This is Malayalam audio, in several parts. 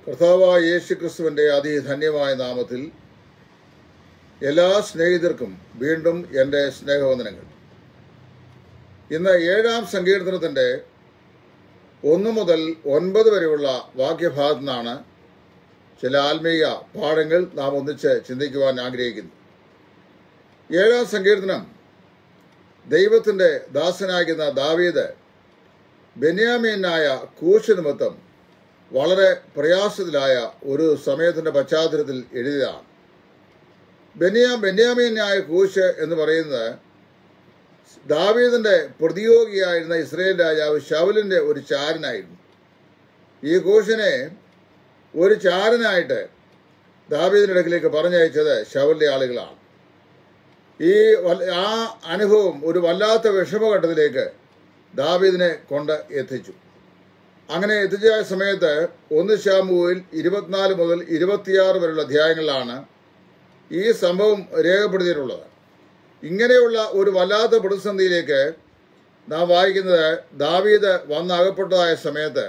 കർത്താവായ യേശു ക്രിസ്തുവിന്റെ അതിധന്യമായ നാമത്തിൽ എല്ലാ സ്നേഹിതർക്കും വീണ്ടും എൻ്റെ സ്നേഹവന്ദനങ്ങൾ ഇന്ന് ഏഴാം സങ്കീർത്തനത്തിന്റെ ഒന്ന് മുതൽ ഒൻപത് വരെയുള്ള വാക്യഭാഗത്തു നിന്നാണ് ചില ആത്മീയ പാഠങ്ങൾ നാം ഒന്നിച്ച് ചിന്തിക്കുവാൻ ആഗ്രഹിക്കുന്നു ഏഴാം സങ്കീർത്തനം ദൈവത്തിന്റെ ദാസനാകുന്ന ദാവീദ് ബെന്യാമീനായ കൂശ് നിമിത്തം വളരെ പ്രയാസത്തിലായ ഒരു സമയത്തിന്റെ പശ്ചാത്തലത്തിൽ എഴുതിയതാണ് ബെന്യാ ബെന്യാമീനായ കൂശ് എന്ന് പറയുന്നത് ദാവീദിന്റെ പ്രതിയോഗിയായിരുന്ന ഇസ്രയേൽ രാജാവ് ഷൗലിന്റെ ഒരു ചാരനായിരുന്നു ഈ കൂശിനെ ഒരു ചാരനായിട്ട് ദാവീദിന്റെ അടുക്കിലേക്ക് പറഞ്ഞയച്ചത് ഷൗലിന്റെ ആളുകളാണ് ഈ വല്ല- ആ അനുഭവം ഒരു വല്ലാത്ത വിഷമഘട്ടത്തിലേക്ക് ദാവീദിനെ കൊണ്ട് എത്തിച്ചു അങ്ങനെ എത്തിച്ച സമയത്ത് ഒന്ന് ശാമുവിൽ ഇരുപത്തിനാല് മുതൽ ഇരുപത്തിയാറ് വരെയുള്ള അധ്യായങ്ങളിലാണ് ഈ സംഭവം രേഖപ്പെടുത്തിയിട്ടുള്ളത് ഇങ്ങനെയുള്ള ഒരു വല്ലാത്ത പ്രതിസന്ധിയിലേക്ക് നാം വായിക്കുന്നത് ദാവീദ് വന്നകപ്പെട്ടതായ സമയത്ത്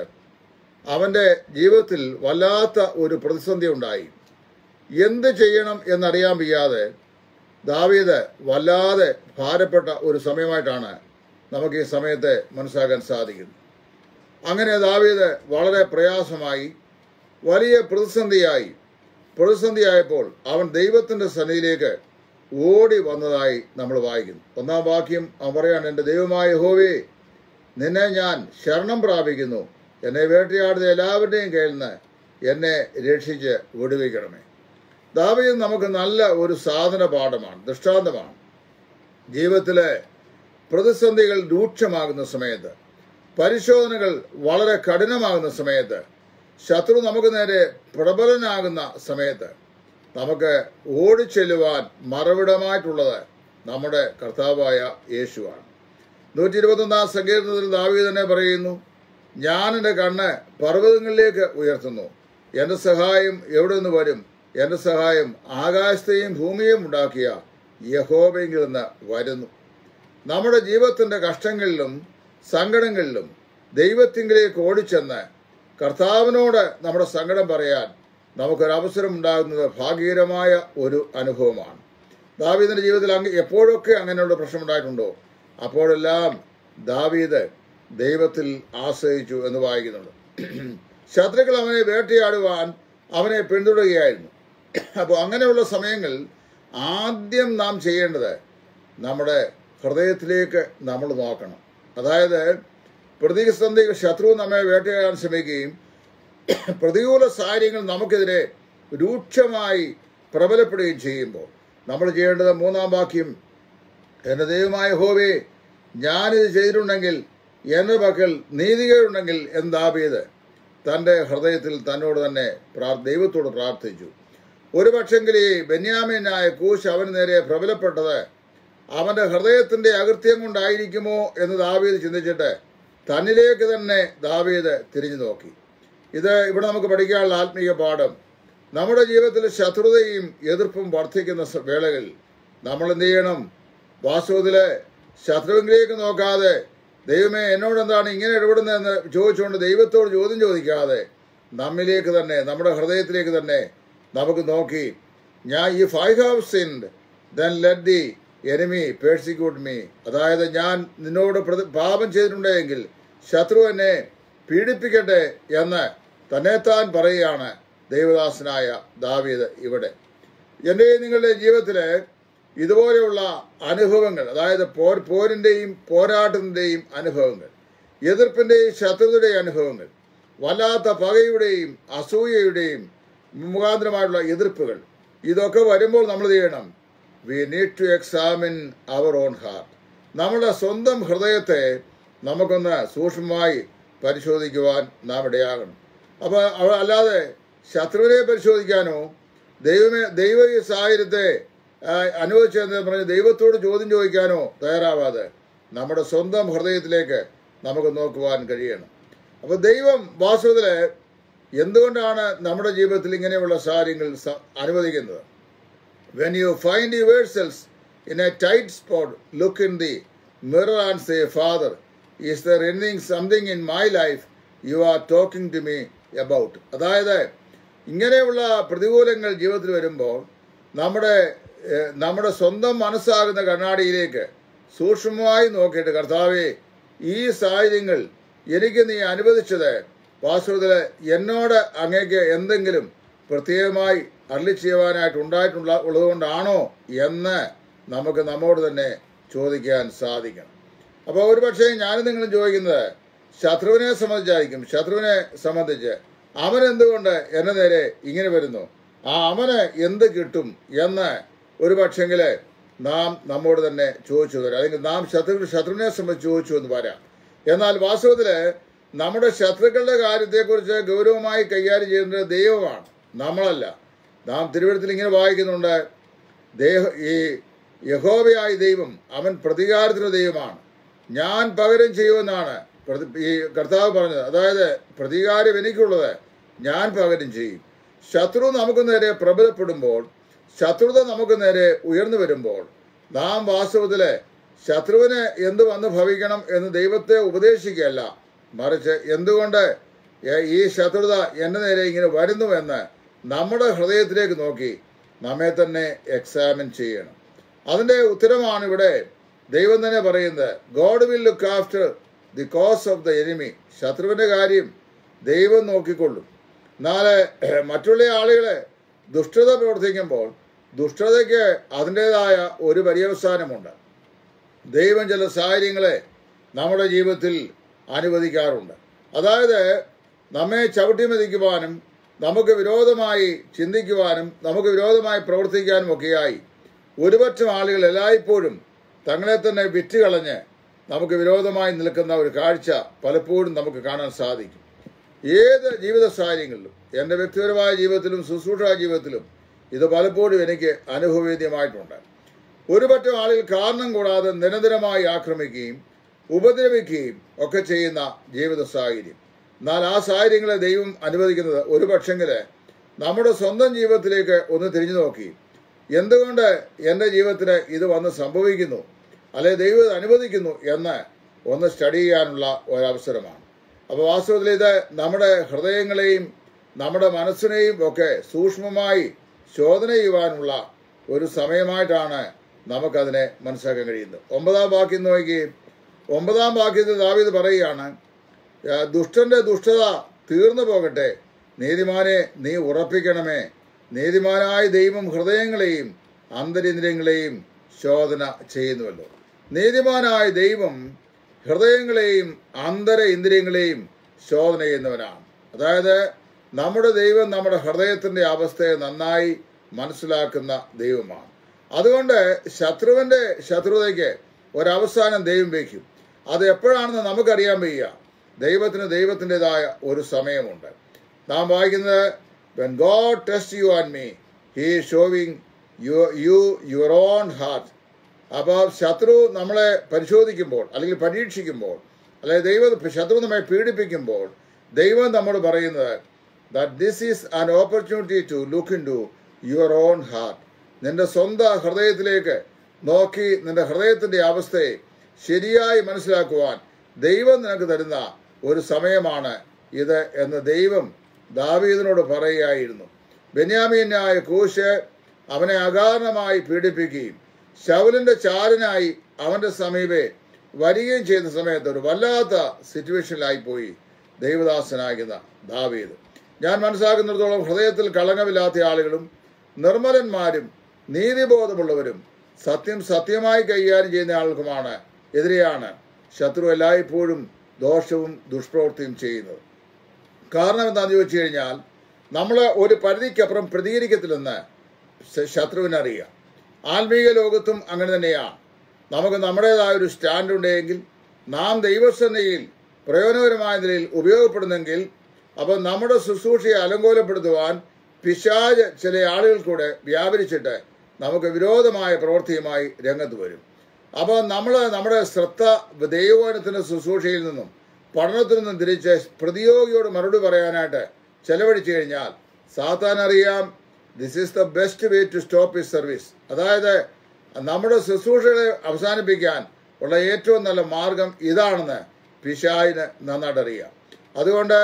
അവന്റെ ജീവിതത്തിൽ വല്ലാത്ത ഒരു പ്രതിസന്ധി ഉണ്ടായി എന്ത് ചെയ്യണം എന്നറിയാൻ വയ്യാതെ ദാവീദ് വല്ലാതെ ഭാരപ്പെട്ട ഒരു സമയമായിട്ടാണ് നമുക്ക് ഈ സമയത്തെ മനസ്സിലാക്കാൻ സാധിക്കുന്നത് അങ്ങനെ ദാവീദ് വളരെ പ്രയാസമായി വലിയ പ്രതിസന്ധിയായി പ്രതിസന്ധിയായപ്പോൾ അവൻ ദൈവത്തിന്റെ സന്നിധിയിലേക്ക് ഓടി വന്നതായി നമ്മൾ വായിക്കുന്നു ഒന്നാം വാക്യം അവൻ പറയാണ് എൻ്റെ ദൈവമായ ഹോവേ നിന്നെ ഞാൻ ശരണം പ്രാപിക്കുന്നു എന്നെ വേട്ടയാടുന്ന എല്ലാവരുടെയും കയ്യിൽ നിന്ന് എന്നെ രക്ഷിച്ച് വിടുവിക്കണമേ ദാവീദ് നമുക്ക് നല്ല ഒരു സാധന പാഠമാണ് ദൃഷ്ടാന്തമാണ് ജീവിതത്തിലെ പ്രതിസന്ധികൾ രൂക്ഷമാകുന്ന സമയത്ത് പരിശോധനകൾ വളരെ കഠിനമാകുന്ന സമയത്ത് ശത്രു നമുക്ക് നേരെ പ്രബലനാകുന്ന സമയത്ത് നമുക്ക് ഓടിച്ചെല്ലുവാൻ മറവിടമായിട്ടുള്ളത് നമ്മുടെ കർത്താവായ യേശുവാണ് നൂറ്റി ഇരുപത്തൊന്നാം സങ്കീർത്തനത്തിൽ ദാവീദ് തന്നെ പറയുന്നു ഞാൻ എൻ്റെ കണ്ണ് പർവ്വതങ്ങളിലേക്ക് ഉയർത്തുന്നു എൻ്റെ സഹായം എവിടെ നിന്ന് വരും എൻ്റെ സഹായം ആകാശത്തെയും ഭൂമിയെയും ഉണ്ടാക്കിയ യഹോബെങ്കിൽ നിന്ന് വരുന്നു നമ്മുടെ ജീവിതത്തിന്റെ കഷ്ടങ്ങളിലും സങ്കടങ്ങളിലും ദൈവത്തിങ്കിലേക്ക് ഓടിച്ചെന്ന് കർത്താവിനോട് നമ്മുടെ സങ്കടം പറയാൻ നമുക്കൊരവസരം ഉണ്ടാകുന്നത് ഭാഗ്യകരമായ ഒരു അനുഭവമാണ് ദാവീദിന്റെ ജീവിതത്തിൽ അങ്ങ് എപ്പോഴൊക്കെ അങ്ങനെയുള്ള പ്രശ്നമുണ്ടായിട്ടുണ്ടോ അപ്പോഴെല്ലാം ദാവീദ് ദൈവത്തിൽ ആശ്രയിച്ചു എന്ന് വായിക്കുന്നുണ്ട് ശത്രുക്കൾ അവനെ വേട്ടയാടുവാൻ അവനെ പിന്തുടരുകയായിരുന്നു അപ്പോൾ അങ്ങനെയുള്ള സമയങ്ങളിൽ ആദ്യം നാം ചെയ്യേണ്ടത് നമ്മുടെ ഹൃദയത്തിലേക്ക് നമ്മൾ നോക്കണം അതായത് പ്രതിസന്ധി ശത്രു നമ്മെ വേട്ടയാടാൻ ശ്രമിക്കുകയും പ്രതികൂല സാഹചര്യങ്ങൾ നമുക്കെതിരെ രൂക്ഷമായി പ്രബലപ്പെടുകയും ചെയ്യുമ്പോൾ നമ്മൾ ചെയ്യേണ്ടത് മൂന്നാം വാക്യം എൻ്റെ ദൈവമായ ഹോവേ ഞാനിത് ചെയ്തിട്ടുണ്ടെങ്കിൽ എൻ്റെ പക്കൽ നീതികേടുണ്ടെങ്കിൽ എന്താപിയത് തൻ്റെ ഹൃദയത്തിൽ തന്നോട് തന്നെ പ്രാർ ദൈവത്തോട് പ്രാർത്ഥിച്ചു ഒരു പക്ഷെങ്കിൽ ഈ ബെന്യാമിനായ കൂശ് അവന് നേരെ പ്രബലപ്പെട്ടത് അവന്റെ ഹൃദയത്തിന്റെ അകൃത്യം കൊണ്ടായിരിക്കുമോ എന്ന് ദാവീദ് ചിന്തിച്ചിട്ട് തന്നിലേക്ക് തന്നെ ദാവീദ് തിരിഞ്ഞു നോക്കി ഇത് ഇവിടെ നമുക്ക് പഠിക്കാനുള്ള ആത്മീയ പാഠം നമ്മുടെ ജീവിതത്തിൽ ശത്രുതയും എതിർപ്പും വർദ്ധിക്കുന്ന സ- വേളകളിൽ നമ്മൾ എന്ത് ചെയ്യണം വാസ്തവത്തില് ശത്രുവിലേക്ക് നോക്കാതെ ദൈവമേ എന്നോട് എന്താണ് ഇങ്ങനെ ഇടപെടുന്നതെന്ന് ചോദിച്ചുകൊണ്ട് ദൈവത്തോട് ചോദ്യം ചോദിക്കാതെ നമ്മിലേക്ക് തന്നെ നമ്മുടെ ഹൃദയത്തിലേക്ക് തന്നെ നമുക്ക് നോക്കി ഞാൻ ഈ five have sinned then let the enemy persecute me അതായത് ഞാൻ നിന്നോട് പ്രതി- പാപം ചെയ്തിട്ടുണ്ടെങ്കിൽ ശത്രു എന്നെ പീഡിപ്പിക്കട്ടെ എന്ന് തന്നെത്താൻ പറയുകയാണ് ദൈവദാസനായ ദാവീദ് ഇവിടെ എൻ്റെ നിങ്ങളുടെ ജീവിതത്തില് ഇതുപോലെയുള്ള അനുഭവങ്ങൾ അതായത് പോർ പോരിന്റെയും പോരാട്ടത്തിന്റെയും അനുഭവങ്ങൾ എതിർപ്പിന്റെയും ശത്രുതയുടെയും അനുഭവങ്ങൾ വല്ലാത്ത പകയുടെയും അസൂയയുടെയും മുഖാന്തരമായിട്ടുള്ള എതിർപ്പുകൾ ഇതൊക്കെ വരുമ്പോൾ നമ്മൾ ചെയ്യണം we need to examine our own heart നമ്മുടെ സ്വന്തം ഹൃദയത്തെ നമുക്കൊന്ന് സൂക്ഷ്മമായി പരിശോധിക്കുവാൻ നാം ഇടയാകണം അപ്പൊ അവ- അല്ലാതെ ശത്രുവിനെ പരിശോധിക്കാനോ ദൈവമേ ദൈവ ഈ സാഹചര്യത്തെ ആ, അനുവദിച്ചതെന്ന് പറഞ്ഞ് ദൈവത്തോട് ചോദ്യം ചോദിക്കാനോ തയ്യാറാവാതെ നമ്മുടെ സ്വന്തം ഹൃദയത്തിലേക്ക് നമുക്ക് നോക്കുവാൻ കഴിയണം അപ്പൊ ദൈവം വാസ്തവത്തില് എന്തുകൊണ്ടാണ് നമ്മുടെ ജീവിതത്തിൽ ഇങ്ങനെയുള്ള സാഹചര്യങ്ങൾ സ- അനുവദിക്കുന്നത് When you find yourselves in a tight spot, look in the mirror and say, Father, is there anything, something in my life you are talking to me about? അതായത് ഇങ്ങനെയുള്ള പ്രതികൂലങ്ങൾ ജീവിതത്തിൽ വരുമ്പോൾ നമ്മുടെ ഏഹ്, നമ്മുടെ സ്വന്തം മനസ്സാകുന്ന കണ്ണാടിയിലേക്ക് സൂക്ഷ്മമായി നോക്കിയിട്ട് കർത്താവെ ഈ സാഹചര്യങ്ങൾ എനിക്ക് നീ അനുവദിച്ചത് വാസ്തവത്തിൽ എന്നോട് അങ്ങേക്ക് എന്തെങ്കിലും പ്രത്യേകമായി അരളി ചെയ്യുവാനായിട്ട് ഉണ്ടായിട്ടുള്ള ഉള്ളതുകൊണ്ടാണോ എന്ന് നമുക്ക് നമ്മോട് തന്നെ ചോദിക്കാൻ സാധിക്കണം അപ്പോൾ ഒരു പക്ഷേ ഞാനും നിങ്ങളും ചോദിക്കുന്നത് ശത്രുവിനെ സംബന്ധിച്ചായിരിക്കും ശത്രുവിനെ സംബന്ധിച്ച് അവൻ എന്തുകൊണ്ട് എന്നെ നേരെ ഇങ്ങനെ വരുന്നു ആ അവന് എന്ത് കിട്ടും എന്ന് ഒരു പക്ഷെങ്കില് നാം നമ്മോട് തന്നെ ചോദിച്ചു തരാം അല്ലെങ്കിൽ നാം ശത്രു ശത്രുവിനെ സംബന്ധിച്ച് ചോദിച്ചു എന്ന് വരാം എന്നാൽ വാസ്തവത്തില് നമ്മുടെ ശത്രുക്കളുടെ കാര്യത്തെക്കുറിച്ച് ഗൗരവമായി കൈകാര്യം ചെയ്യുന്നത് ദൈവമാണ് നമ്മളല്ല നാം തിരുവഴുത്തിൽ ഇങ്ങനെ വായിക്കുന്നുണ്ട് ദേഹ ഈ യഹോവയായ ദൈവം അവൻ പ്രതികാരത്തിന് ദൈവമാണ് ഞാൻ പകരം ചെയ്യുമെന്നാണ് പ്രതി- ഈ കർത്താവ് പറഞ്ഞത് അതായത് പ്രതികാരം എനിക്കുള്ളത് ഞാൻ പകരം ചെയ്യും ശത്രു നമുക്ക് നേരെ പ്രബലപ്പെടുമ്പോൾ ശത്രുത നമുക്ക് നേരെ ഉയർന്നു വരുമ്പോൾ നാം വാസ്തവത്തില് ശത്രുവിന് എന്ത് വന്ന് ഭവിക്കണം എന്ന് ദൈവത്തെ ഉപദേശിക്കുകയല്ല മറിച്ച് എന്തുകൊണ്ട് എ- ഈ ശത്രുത എന്റെ നേരെ ഇങ്ങനെ വരുന്നുവെന്ന് നമ്മുടെ ഹൃദയത്തിലേക്ക് നോക്കി നമ്മെ തന്നെ എക്സാമിൻ ചെയ്യണം അതിന്റെ ഉത്തരമാണ് ഇവിടെ ദൈവം തന്നെ പറയുന്നത് God will look after the cause of the enemy ശത്രുവിന്റെ കാര്യം ദൈവം നോക്കിക്കൊള്ളും എന്നാൽ മറ്റുള്ള ആളുകളെ ദുഷ്ടത പ്രവർത്തിക്കുമ്പോൾ ദുഷ്ടതയ്ക്ക് അതിൻ്റെതായ ഒരു പര്യവസാനമുണ്ട് ദൈവം ചില സാഹചര്യങ്ങളെ നമ്മുടെ ജീവിതത്തിൽ അനുവദിക്കാറുണ്ട് അതായത് നമ്മെ ചവിട്ടി മെതിക്കുവാനും നമുക്ക് വിരോധമായി ചിന്തിക്കുവാനും നമുക്ക് വിരോധമായി പ്രവർത്തിക്കാനും ഒക്കെയായി ഒരുപറ്റം ആളുകൾ എല്ലായ്പ്പോഴും തങ്ങളെ തന്നെ വിറ്റുകളഞ്ഞ് നമുക്ക് വിരോധമായി നിൽക്കുന്ന ഒരു കാഴ്ച പലപ്പോഴും നമുക്ക് കാണാൻ സാധിക്കും ഏത് ജീവിത സാഹചര്യങ്ങളിലും എൻ്റെ വ്യക്തിപരമായ ജീവിതത്തിലും ശുശ്രൂഷ ജീവിതത്തിലും ഇത് പലപ്പോഴും എനിക്ക് അനുഭവവേദ്യമായിട്ടുണ്ട് ഒരു പറ്റം ആളുകൾ കാരണം കൂടാതെ നിരന്തരമായി ആക്രമിക്കുകയും ഉപദ്രവിക്കുകയും ഒക്കെ ചെയ്യുന്ന ജീവിത സാഹചര്യം എന്നാൽ ആ സാഹചര്യങ്ങളെ ദൈവം അനുവദിക്കുന്നത് ഒരു പക്ഷെങ്കില് നമ്മുടെ സ്വന്തം ജീവിതത്തിലേക്ക് ഒന്ന് തിരിഞ്ഞു നോക്കി എന്തുകൊണ്ട് എൻ്റെ ജീവിതത്തിന് ഇത് വന്ന് സംഭവിക്കുന്നു അല്ലെ ദൈവം ഇത് അനുവദിക്കുന്നു എന്ന് ഒന്ന് സ്റ്റഡി ചെയ്യാനുള്ള ഒരവസരമാണ് അപ്പോൾ വാസ്തവത്തിൽ ഇത് നമ്മുടെ ഹൃദയങ്ങളെയും നമ്മുടെ മനസ്സിനെയും ഒക്കെ സൂക്ഷ്മമായി ശോധന ചെയ്യുവാനുള്ള ഒരു സമയമായിട്ടാണ് നമുക്കതിനെ മനസ്സിലാക്കാൻ കഴിയുന്നത് ഒമ്പതാം വാക്യം നോക്കി ഒമ്പതാം വാക്യത്തിൽ ദാവീദ് പറയുകയാണ് "ആ, ദുഷ്ടന്റെ ദുഷ്ടത തീർന്നു പോകട്ടെ നീതിമാനെ നീ ഉറപ്പിക്കണമേ നീതിമാനായ ദൈവം ഹൃദയങ്ങളെയും അന്തരിന്ദ്രിയങ്ങളെയും ശോധന ചെയ്യുന്നുവല്ലോ നീതിമാനായ ദൈവം ഹൃദയങ്ങളെയും അന്തര ഇന്ദ്രിയങ്ങളെയും ശോധന ചെയ്യുന്നവനാണ് അതായത് നമ്മുടെ ദൈവം നമ്മുടെ ഹൃദയത്തിന്റെ അവസ്ഥയെ നന്നായി മനസ്സിലാക്കുന്ന ദൈവമാണ് അതുകൊണ്ട് ശത്രുവിന്റെ ശത്രുതയ്ക്ക് ഒരവസാനം ദൈവം വയ്ക്കും അത് എപ്പോഴാണെന്ന് നമുക്കറിയാൻ വയ്യ ദൈവത്തിന് ദൈവത്തിൻ്റെതായ ഒരു സമയമുണ്ട് നാം വായിക്കുന്നത് when God test you and me he showing you you your own heart അപ്പോൾ ശത്രു നമ്മളെ പരിശോധിക്കുമ്പോൾ അല്ലെങ്കിൽ പരീക്ഷിക്കുമ്പോൾ അല്ലെങ്കിൽ ദൈവം ശത്രു നമ്മെ പീഡിപ്പിക്കുമ്പോൾ ദൈവം നമ്മോട് പറയുന്നത് that this is an opportunity to look into your own heart നിന്റെ സ്വന്തം ഹൃദയത്തിലേക്ക് നോക്കി നിന്റെ ഹൃദയത്തിന്റെ അവസ്ഥയെ ശരിയായി മനസ്സിലാക്കുവാൻ ദൈവം നിനക്ക് തരുന്ന ഒരു സമയമാണ് ഇത് എന്ന് ദൈവം ദാവീദിനോട് പറയുകയായിരുന്നു ബെന്യാമീനായ കൂശ് അവനെ അകാരണമായി പീഡിപ്പിക്കുകയും ശൗലിന്റെ ചാരനായി അവന്റെ സമീപെ വരികയും ചെയ്ത സമയത്ത് ഒരു വല്ലാത്ത സിറ്റുവേഷനിലായി പോയി ദൈവദാസനാകുന്ന ദാവീദ് ഞാൻ മനസ്സിലാക്കുന്നിടത്തോളം ഹൃദയത്തിൽ കളങ്കമില്ലാത്ത ആളുകളും നിർമ്മലന്മാരും നീതിബോധമുള്ളവരും സത്യം സത്യമായി കൈകാര്യം ചെയ്യുന്ന ആൾക്കുമാണ് എതിരെയാണ് ശത്രു എല്ലായ്പ്പോഴും ദോഷവും ദുഷ്പ്രവൃത്തിയും ചെയ്യുന്നത് കാരണം എന്താണെന്ന് ചോദിച്ചു കഴിഞ്ഞാൽ നമ്മൾ ഒരു പരിധിക്കപ്പുറം പ്രതികരിക്കത്തില്ലെന്ന് ശ- ശത്രുവിനറിയാം ആത്മീയ ലോകത്തും അങ്ങനെ തന്നെയാണ് നമുക്ക് നമ്മുടേതായ ഒരു സ്റ്റാൻഡ് ഉണ്ടെങ്കിൽ നാം ദൈവസന്നയിൽ പ്രയോജനകരമായ നിലയിൽ ഉപയോഗപ്പെടുന്നെങ്കിൽ അപ്പോൾ നമ്മുടെ ശുശ്രൂഷയെ അലങ്കോലപ്പെടുത്തുവാൻ പിശാജ് ചില ആളുകൾ കൂടെ വ്യാപരിച്ചിട്ട് നമുക്ക് വിരോധമായ പ്രവൃത്തിയുമായി രംഗത്ത് വരും അപ്പോൾ നമ്മൾ നമ്മുടെ ശ്രദ്ധ ദൈവവചനത്തിന്റെ ശുശ്രൂഷയിൽ നിന്നും പഠനത്തിൽ നിന്നും തിരിച്ച് പ്രതിയോഗിയോട് മറുപടി പറയാനായിട്ട് ചെലവഴിച്ചു കഴിഞ്ഞാൽ സാത്താൻ അറിയാം this is the best way to stop his service അതായത് നമ്മുടെ ശുശ്രൂഷകളെ അവസാനിപ്പിക്കാൻ ഉള്ള ഏറ്റവും നല്ല മാർഗം ഇതാണെന്ന് പിശായിന് നന്നായിട്ട് അറിയാം അതുകൊണ്ട്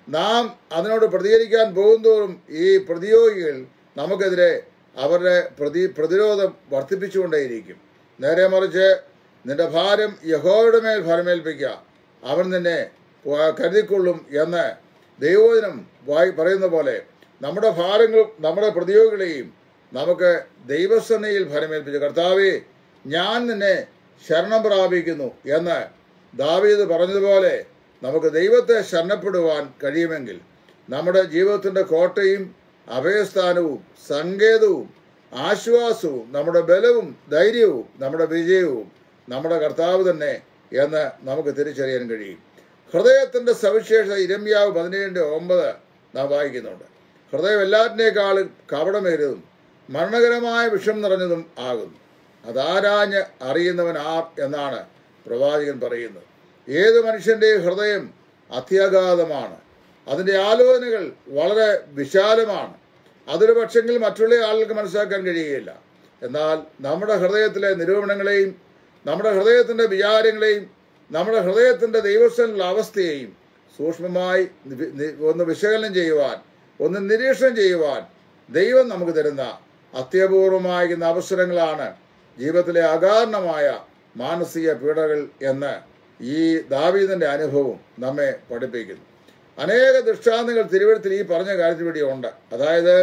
നാം അതിനോട് പ്രതികരിക്കാൻ പോകുന്തോറും ഈ പ്രതിയോഗികൾ നമുക്കെതിരെ അവരുടെ പ്രതി പ്രതിരോധം വർദ്ധിപ്പിച്ചുകൊണ്ടേയിരിക്കും നേരെ മറിച്ച് നിന്റെ ഭാരം യഹോയുടെ മേൽ ഫലമേൽപ്പിക്കുക അവൻ നിന്നെ വ- കരുതിക്കൊള്ളും എന്ന് ദൈവവചനം വായി പറയുന്ന പോലെ നമ്മുടെ ഭാരങ്ങളും നമ്മുടെ പ്രതിയോഗികളെയും നമുക്ക് ദൈവസന്നയിൽ ഫലമേൽപ്പിച്ചു കർത്താവെ ഞാൻ നിന്നെ ശരണം പ്രാപിക്കുന്നു എന്ന് ദാവീദ് പറഞ്ഞതുപോലെ നമുക്ക് ദൈവത്തെ ശരണപ്പെടുവാൻ കഴിയുമെങ്കിൽ നമ്മുടെ ജീവിതത്തിൻ്റെ കോട്ടയും അഭയസ്ഥാനവും സങ്കേതവും ആശ്വാസവും നമ്മുടെ ബലവും ധൈര്യവും നമ്മുടെ വിജയവും നമ്മുടെ കർത്താവ് തന്നെ എന്ന് നമുക്ക് തിരിച്ചറിയാൻ കഴിയും ഹൃദയത്തിൻ്റെ സവിശേഷത ഇരമ്യാവ് പതിനേഴിൻ്റെ ഒമ്പത് നാം വായിക്കുന്നുണ്ട് ഹൃദയം എല്ലാറ്റിനേക്കാളും കപടമേറിയതും മരണകരമായ വിഷം നിറഞ്ഞതും ആകുന്നു അതാരാഞ്ഞ് അറിയുന്നവൻ ആർ എന്നാണ് പ്രവാചകൻ പറയുന്നത് ഏത് മനുഷ്യന്റെ ഹൃദയം അത്യാഘാതമാണ് അതിൻ്റെ ആലോചനകൾ വളരെ വിശാലമാണ് അതൊരു പക്ഷെങ്കിൽ മറ്റുള്ള ആളുകൾക്ക് മനസ്സിലാക്കാൻ കഴിയുകയില്ല എന്നാൽ നമ്മുടെ ഹൃദയത്തിലെ നിരൂപണങ്ങളെയും നമ്മുടെ ഹൃദയത്തിൻ്റെ വിചാരങ്ങളെയും നമ്മുടെ ഹൃദയത്തിൻ്റെ ദൈവസ്ഥനുള്ള അവസ്ഥയെയും സൂക്ഷ്മമായി നി- നി- ഒന്ന് വിശകലനം ചെയ്യുവാൻ ഒന്ന് നിരീക്ഷണം ചെയ്യുവാൻ ദൈവം നമുക്ക് തരുന്ന അത്യപൂർവമായിരിക്കുന്ന അവസരങ്ങളാണ് ജീവിതത്തിലെ അകാരണമായ മാനസിക പീഡകൾ എന്ന് ഈ ദാവീദിന്റെ അനുഭവം നമ്മെ പഠിപ്പിക്കുന്നു അനേക ദൃഷ്ടാന്തങ്ങൾ തിരുവഴുത്തിൽ ഈ പറഞ്ഞ കാര്യത്തിന് വേണ്ടി ഉണ്ട് അതായത്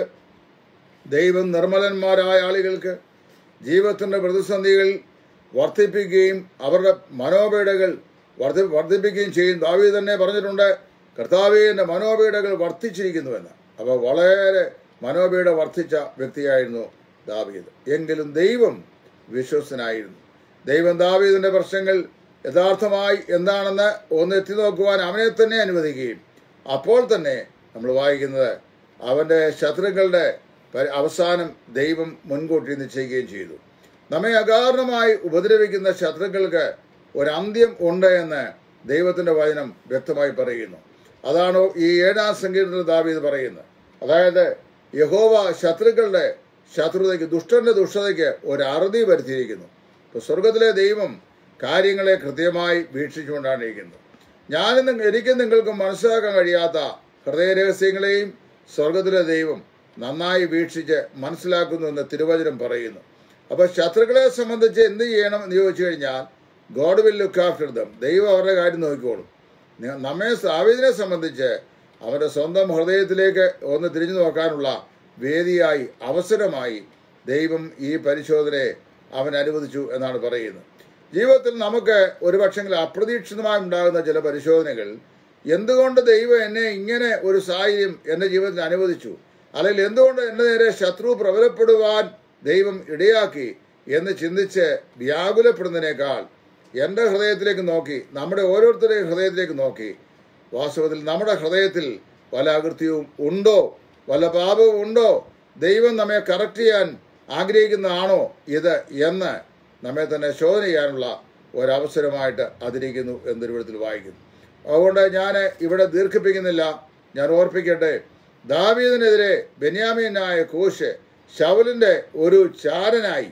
ദൈവം നിർമ്മലന്മാരായ ആളുകൾക്ക് ജീവിതത്തിൻ്റെ പ്രതിസന്ധികൾ വർദ്ധിപ്പിക്കുകയും അവരുടെ മനോപീഡകൾ വർദ്ധി വർദ്ധിപ്പിക്കുകയും ചെയ്യും ദാവി തന്നെ പറഞ്ഞിട്ടുണ്ട് കർത്താവിൻ്റെ മനോപീഡകൾ വർദ്ധിച്ചിരിക്കുന്നുവെന്ന് അപ്പോൾ വളരെ മനോപീഡ വർദ്ധിച്ച വ്യക്തിയായിരുന്നു ദാവീദ് എങ്കിലും ദൈവം വിശ്വസ്തനായിരുന്നു ദൈവം ദാവീദിന്റെ പ്രശ്നങ്ങൾ യഥാർത്ഥമായി എന്താണെന്ന് ഒന്ന് എത്തി നോക്കുവാൻ അവനെ തന്നെ അനുവദിക്കുകയും അപ്പോൾ തന്നെ നമ്മൾ വായിക്കുന്നത് അവന്റെ ശത്രുക്കളുടെ പരി- അവസാനം ദൈവം മുൻകൂട്ടി നിശ്ചയിക്കുകയും ചെയ്തു നമ്മെ അകാരണമായി ഉപദ്രവിക്കുന്ന ശത്രുക്കൾക്ക് ഒരന്ത്യം ഉണ്ട് എന്ന് ദൈവത്തിന്റെ വചനം വ്യക്തമായി പറയുന്നു അതാണ് ഈ ഏഴാം സങ്കീർത്തനത്തിൽ ദാവീദ് പറയുന്നത് അതായത് യഹോവ ശത്രുക്കളുടെ ശത്രുതയ്ക്ക് ദുഷ്ടന്റെ ദുഷ്ടതയ്ക്ക് ഒരു അറുതി വരുത്തിയിരിക്കുന്നു ഇപ്പൊ സ്വർഗത്തിലെ ദൈവം കാര്യങ്ങളെ കൃത്യമായി വീക്ഷിച്ചുകൊണ്ടാണ് ഇരിക്കുന്നത് ഞാനും നിങ്ങ- എനിക്കും നിങ്ങൾക്കും മനസ്സിലാക്കാൻ കഴിയാത്ത ഹൃദയ രഹസ്യങ്ങളെയും സ്വർഗത്തിലെ ദൈവം നന്നായി വീക്ഷിച്ച് മനസ്സിലാക്കുന്നു എന്ന് തിരുവചനം പറയുന്നു അപ്പൊ ശത്രുക്കളെ സംബന്ധിച്ച് എന്ത് ചെയ്യണം എന്ന് ചോദിച്ചു കഴിഞ്ഞാൽ God will look after them ദൈവം അവരുടെ കാര്യം നോക്കിക്കോളും നി- നമ്മെ സാവിദിനെ സംബന്ധിച്ച് അവന്റെ സ്വന്തം ഹൃദയത്തിലേക്ക് ഒന്ന് തിരിഞ്ഞു നോക്കാനുള്ള വേദിയായി അവസരമായി ദൈവം ഈ പരിശോധനയെ അവൻ അനുവദിച്ചു എന്നാണ് പറയുന്നത് ജീവിതത്തിൽ നമുക്ക് ഒരു പക്ഷെങ്കിൽ അപ്രതീക്ഷിതമായി ഉണ്ടാകുന്ന ചില പരിശോധനകൾ എന്തുകൊണ്ട് ദൈവം എന്നെ ഇങ്ങനെ ഒരു സാഹചര്യം എൻ്റെ ജീവിതത്തിൽ അനുവദിച്ചു അല്ലെങ്കിൽ എന്തുകൊണ്ട് എൻ്റെ നേരെ ശത്രു പ്രബലപ്പെടുവാൻ ദൈവം ഇടയാക്കി എന്ന് ചിന്തിച്ച് വ്യാകുലപ്പെടുന്നതിനേക്കാൾ എൻ്റെ ഹൃദയത്തിലേക്ക് നോക്കി നമ്മുടെ ഓരോരുത്തരുടെയും ഹൃദയത്തിലേക്ക് നോക്കി വാസ്തവത്തിൽ നമ്മുടെ ഹൃദയത്തിൽ വല്ല അകൃത്യവും ഉണ്ടോ വല്ല പാപവും ഉണ്ടോ ദൈവം നമ്മെ കറക്റ്റ് ചെയ്യാൻ ആഗ്രഹിക്കുന്നതാണോ ഇത് എന്ന് നമ്മെ തന്നെ ശോധന ചെയ്യാനുള്ള ഒരവസരമായിട്ട് അതിരിക്കുന്നു എന്നൊരു വിധത്തിൽ വായിക്കുന്നു അതുകൊണ്ട് ഞാൻ ഇവിടെ ദീർഘിപ്പിക്കുന്നില്ല ഞാൻ ഓർപ്പിക്കട്ടെ ദാവീദിനെതിരെ ബെന്യാമീനായ കോശ് ശവലിന്റെ ഒരു ചാരനായി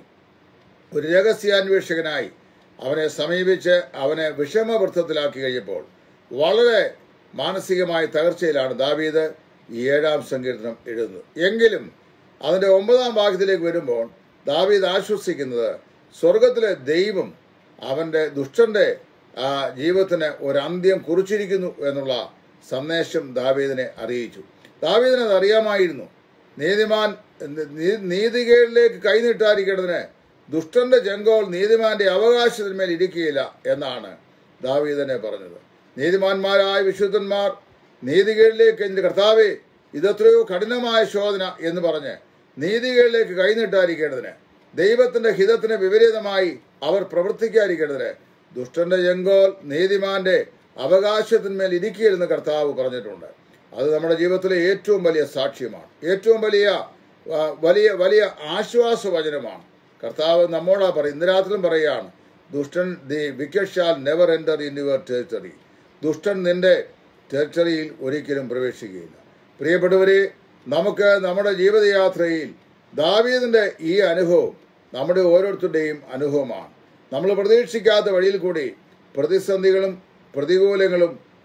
ഒരു രഹസ്യാന്വേഷകനായി അവനെ സമീപിച്ച് അവനെ വിഷമവൃത്തത്തിലാക്കി കഴിഞ്ഞപ്പോൾ വളരെ മാനസികമായ തകർച്ചയിലാണ് ദാവീദ് ഈ ഏഴാം സങ്കീർത്തനം എഴുതുന്നത് എങ്കിലും അതിന്റെ ഒമ്പതാം വാക്യത്തിലേക്ക് വരുമ്പോൾ ദാവീദ് ആശ്വസിക്കുന്നത് സ്വർഗത്തിലെ ദൈവം അവന്റെ ദുഷ്ടന്റെ ആ, ജീവിതത്തിന് ഒരു അന്ത്യം കുറിച്ചിരിക്കുന്നു എന്നുള്ള സന്ദേശം ദാവീദിനെ അറിയിച്ചു ദാവീദിന് അത് അറിയാമായിരുന്നു നീതിമാൻ നീ- നീതികേടിലേക്ക് കൈനീട്ടാതിരിക്കേണ്ടതിന് ദുഷ്ടന്റെ ചെങ്കോൾ നീതിമാന്റെ അവകാശത്തിന്മേൽ ഇരിക്കുകയില്ല എന്നാണ് ദാവീദനെ പറഞ്ഞത് നീതിമാന്മാരായ വിശുദ്ധന്മാർ നീതികേടിലേക്ക് എൻ്റെ കർത്താവെ ഇതെത്രയോ കഠിനമായ ശോധന എന്ന് പറഞ്ഞ് നീതികേടിലേക്ക് കൈനീട്ടാതിരിക്കേണ്ടതിന് ദൈവത്തിന്റെ ഹിതത്തിന് വിപരീതമായി അവർ പ്രവർത്തിക്കാതിരിക്കേണ്ടതിന് ദുഷ്ടന്റെ ചെങ്കോൽ നീതിമാന്റെ അവകാശത്തിന്മേൽ ഇരിക്കുകയെന്ന് കർത്താവ് പറഞ്ഞിട്ടുണ്ട് അത് നമ്മുടെ ജീവിതത്തിലെ ഏറ്റവും വലിയ സാക്ഷ്യമാണ് ഏറ്റവും വലിയ ആ, വലിയ വലിയ ആശ്വാസവചനമാണ് കർത്താവ് നമ്മോടാ പറയും ഇന്ന് രാത്രിയിലും പറയുകയാണ് ദുഷ്ടൻ the wicked shall never enter in your territory ദുഷ്ടൻ നിന്റെ ടെറിട്ടറിയിൽ ഒരിക്കലും പ്രവേശിക്കുകയില്ല പ്രിയപ്പെട്ടവരെ നമുക്ക് നമ്മുടെ ജീവിതയാത്രയിൽ ദാവീദിന്റെ ഈ അനുഭവം നമ്മുടെ ഓരോരുത്തരുടെയും അനുഭവമാണ് നമ്മൾ പ്രതീക്ഷിക്കാത്ത വഴിയിൽ കൂടി പ്രതിസന്ധികളും പ്രതികൂലങ്ങളും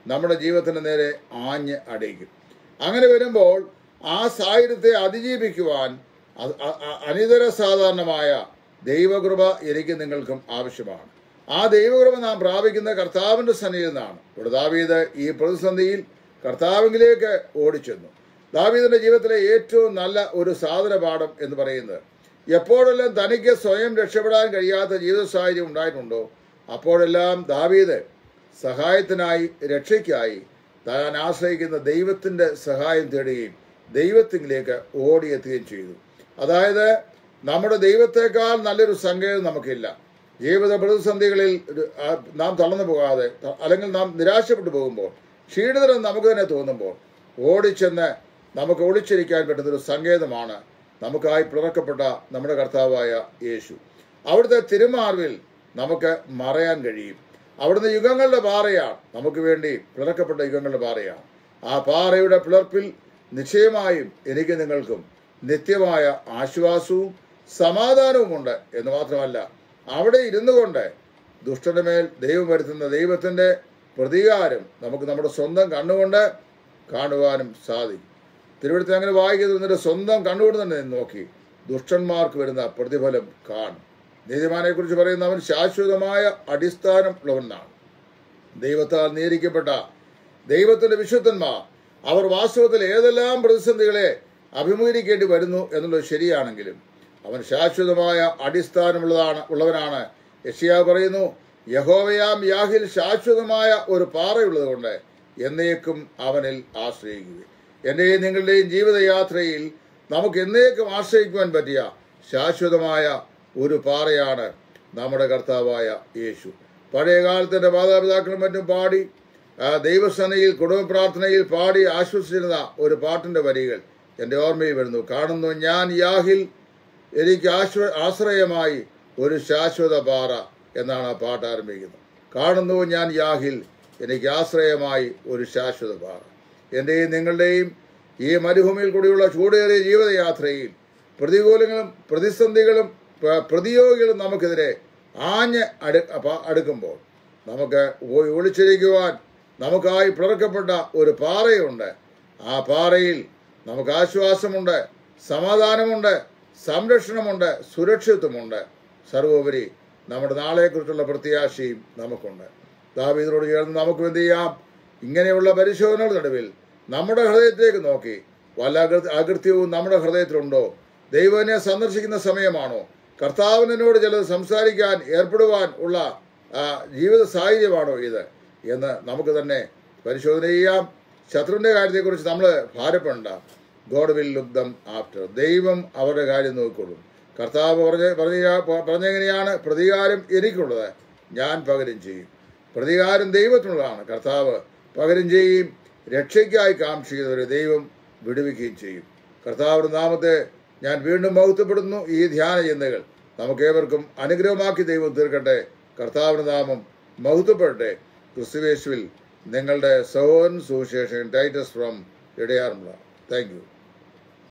നമ്മുടെ ജീവിതത്തിന് നേരെ ആഞ്ഞ് അടിക്കും അങ്ങനെ വരുമ്പോൾ ആ സാഹചര്യത്തെ അതിജീവിക്കുവാൻ അ- അ- അ- അനിതര സാധാരണമായ ദൈവകൃപ എനിക്ക് നിങ്ങൾക്കും ആവശ്യമാണ് ആ ദൈവകൃപ നാം പ്രാപിക്കുന്ന കർത്താവിന്റെ സന്നിധിയിൽ നിന്നാണ് ഇവിടെ ദാവീദ് ഈ പ്രതിസന്ധിയിൽ കർത്താവിലേക്ക് ഓടിച്ചെന്നു ദാവീദിന്റെ ജീവിതത്തിലെ ഏറ്റവും നല്ല ഒരു സാധന പാഠം എന്ന് പറയുന്നത് എപ്പോഴെല്ലാം തനിക്ക് സ്വയം രക്ഷപ്പെടാൻ കഴിയാത്ത ജീവിത സാഹചര്യം ഉണ്ടായിട്ടുണ്ടോ അപ്പോഴെല്ലാം ദാവീദ് സഹായത്തിനായി രക്ഷയ്ക്കായി താൻ ആശ്രയിക്കുന്ന ദൈവത്തിന്റെ സഹായം തേടുകയും ദൈവത്തിലേക്ക് ഓടിയെത്തുകയും ചെയ്തു അതായത് നമ്മുടെ ദൈവത്തെക്കാൾ നല്ലൊരു സങ്കേതം നമുക്കില്ല ജീവിത പ്രതിസന്ധികളിൽ ഒരു- ആ, നാം തളർന്നു പോകാതെ ത- അല്ലെങ്കിൽ നാം നിരാശപ്പെട്ടു പോകുമ്പോൾ ക്ഷീണിതരം നമുക്ക് തന്നെ തോന്നുമ്പോൾ ഓടിച്ചെന്ന് നമുക്ക് ഒളിച്ചിരിക്കാൻ പറ്റുന്ന ഒരു സങ്കേതമാണ് നമുക്കായി പിളർക്കപ്പെട്ട നമ്മുടെ കർത്താവായ യേശു അവിടുത്തെ തിരുമാർവിൽ നമുക്ക് മറയാൻ കഴിയും അവിടുന്ന് യുഗങ്ങളുടെ പാറയാണ് നമുക്ക് വേണ്ടി പിളർക്കപ്പെട്ട യുഗങ്ങളുടെ പാറയാണ് ആ പാറയുടെ പിളർപ്പിൽ നിശ്ചയമായും എനിക്ക് നിങ്ങൾക്കും നിത്യമായ ആശ്വാസവും സമാധാനവുമുണ്ട് എന്ന് മാത്രമല്ല അവിടെ ഇരുന്നു കൊണ്ട് ദുഷ്ടന്റെ മേൽ ദൈവം വരുത്തുന്ന ദൈവത്തിന്റെ പ്രതികാരം നമുക്ക് നമ്മുടെ സ്വന്തം കണ്ണുകൊണ്ട് കാണുവാനും സാധിക്കും തിരുവഴുത്ത് അങ്ങനെ വായിക്കുന്നത് നിന്റെ സ്വന്തം കണ്ണുകൊണ്ട് തന്നെ നീ നോക്കി ദുഷ്ടന്മാർക്ക് വരുന്ന പ്രതിഫലം കാണും നീതിമാനെ കുറിച്ച് പറയുന്ന അവൻ ശാശ്വതമായ അടിസ്ഥാനം ഉള്ളവനാണ് ദൈവത്താൽ നിയരിക്കപ്പെട്ട ദൈവത്തിന്റെ വിശുദ്ധന്മാർ അവർ വാസ്തവത്തിൽ ഏതെല്ലാം പ്രതിസന്ധികളെ അഭിമുഖീകരിക്കേണ്ടി വരുന്നു എന്നുള്ളത് ശരിയാണെങ്കിലും അവൻ ശാശ്വതമായ അടിസ്ഥാനമുള്ളതാണ് ഉള്ളവനാണ് യഷിയാ പറയുന്നു യഹോവയാം യാഹിൽ ശാശ്വതമായ ഒരു പാറയുള്ളതുകൊണ്ട് എന്നേക്കും അവനിൽ ആശ്രയിക്കുക എന്റെയും നിങ്ങളുടെയും ജീവിതയാത്രയിൽ നമുക്ക് എന്നേക്കും ആശ്രയിക്കുവാൻ പറ്റിയ ശാശ്വതമായ ഒരു പാറയാണ് നമ്മുടെ കർത്താവായ യേശു പഴയ കാലത്തിന്റെ മാതാപിതാക്കളും മറ്റും പാടി ആ ദൈവസനയിൽ കുടുംബ പ്രാർത്ഥനയിൽ പാടി ആശ്വസിച്ചിരുന്ന ഒരു പാട്ടിന്റെ വരികൾ എൻ്റെ ഓർമ്മയിൽ വരുന്നു കാണുന്നു ഞാൻ യാഹിൽ എനിക്ക് ആശ്വ ആശ്രയമായി ഒരു ശാശ്വത പാറ എന്നാണ് ആ പാട്ട് ആരംഭിക്കുന്നത് കാണുന്നു ഞാൻ യാഹിൽ എനിക്ക് ആശ്രയമായി ഒരു ശാശ്വത പാറ എൻ്റെയും നിങ്ങളുടെയും ഈ മരുഭൂമിയിൽ കൂടിയുള്ള ചൂടേറിയ ജീവിതയാത്രയിൽ പ്രതികൂലങ്ങളും പ്രതിസന്ധികളും പ്ര- പ്രതിയോഗികളും നമുക്കെതിരെ ആഞ്ഞ് അടു അപ്പ- അടുക്കുമ്പോൾ നമുക്ക് പോയി ഒളിച്ചിരിക്കുവാൻ നമുക്കായി പിളർക്കപ്പെട്ട ഒരു പാറയുണ്ട് ആ പാറയിൽ നമുക്ക് ആശ്വാസമുണ്ട് സമാധാനമുണ്ട് സംരക്ഷണമുണ്ട് സുരക്ഷിതത്വമുണ്ട് സർവോപരി നമ്മുടെ നാളെക്കുറിച്ചുള്ള പ്രത്യാശയും നമുക്കുണ്ട് ദാവീദിനോട് ചേർന്ന് നമുക്ക് എന്ത് ചെയ്യാം ഇങ്ങനെയുള്ള പരിശോധനകളുടെ നടുവിൽ നമ്മുടെ ഹൃദയത്തിലേക്ക് നോക്കി വല്ല അകൃ- അകൃത്യവും നമ്മുടെ ഹൃദയത്തിലുണ്ടോ ദൈവനെ സന്ദർശിക്കുന്ന സമയമാണോ കർത്താവിനോട് ചിലത് സംസാരിക്കാൻ ഏർപ്പെടുവാൻ ഉള്ള ആ, ജീവിത സാഹചര്യമാണോ ഇത് എന്ന് നമുക്ക് തന്നെ പരിശോധന ചെയ്യാം ശത്രുവിന്റെ കാര്യത്തെക്കുറിച്ച് നമ്മൾ ഭാരപ്പെടണ്ട God will look them after ദൈവം അവരുടെ കാര്യം നോക്കിക്കൊള്ളും കർത്താവ് പറഞ്ഞ പറഞ്ഞ പറഞ്ഞെങ്ങനെയാണ് പ്രതികാരം എനിക്കുള്ളത് ഞാൻ പകരം ചെയ്യും പ്രതികാരം ദൈവത്തിനുള്ളതാണ് കർത്താവ് പകരം ചെയ്യും രക്ഷയ്ക്കായി കാക്ഷിക്കുന്നവരെ ദൈവം വിടുവിക്കുകയും ചെയ്യും കർത്താവിന്റെ നാമത്തെ ഞാൻ വീണ്ടും മഹത്വപ്പെടുന്നു ഈ ധ്യാന ചിന്തകൾ നമുക്കേവർക്കും അനുഗ്രഹമാക്കി ദൈവം തീർക്കട്ടെ കർത്താവിന്റെ നാമം മഹത്വപ്പെടട്ടെ ക്രിസ്തുവേശുവിൽ നിങ്ങളുടെ സഹോദരൻ സുവിശേഷൻ ടൈറ്റസ് ഫ്രം ഇടയാറുമുള്ള താങ്ക് യു